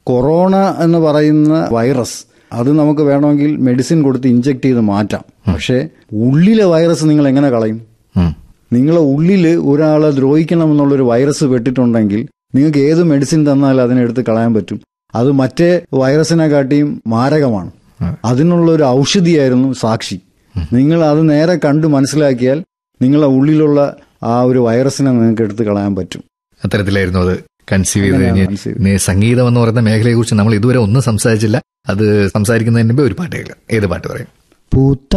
Corona എന്ന് പറയുന്ന virus അത് നമുക്ക് വേണമെങ്കിൽ മെഡിസിൻ കൊടുത്ത് ഇഞ്ചെക്ട് ചെയ്ത് മാറ്റാം പക്ഷേ ഉള്ളിലെ വൈറസ് നിങ്ങൾ എങ്ങനെ കളയും ഉം. നിങ്ങളെ ഉള്ളിൽ ഒരാളെ ദ്രോഹിക്കണം എന്നുള്ളൊരു വൈറസ് പെട്ടിട്ടുണ്ടെങ്കിൽ നിങ്ങൾക്ക് ഏത് മെഡിസിൻ തന്നാൽ അതിനെടുത്ത് കളയാൻ പറ്റും അത് മറ്റേ വൈറസിനെ കാട്ടിയും മാരകമാണ് അതിനുള്ള ഒരു ഔഷധിയായിരുന്നു സാക്ഷി നിങ്ങൾ അത് നേരെ കണ്ട് മനസ്സിലാക്കിയാൽ നിങ്ങളെ ഉള്ളിലുള്ള ആ ഒരു വൈറസിനെ നിങ്ങൾക്ക് എടുത്ത് കളയാൻ പറ്റും അത്തരത്തിലായിരുന്നു അത് കൺസീവ് ചെയ്ത് അങ്ങനെയാണ് കഴിഞ്ഞ് conceive ഇനി സംഗീതം എന്ന് പറയുന്ന മേഖലയെ കുറിച്ച് നമ്മൾ ഇതുവരെ ഒന്നും സംസാരിച്ചില്ല അത് സംസാരിക്കുന്നതിന് മുമ്പേ ഒരു പാട്ട് കേൾക്കാം ഏത് പാട്ട് പറയും പൂത്ത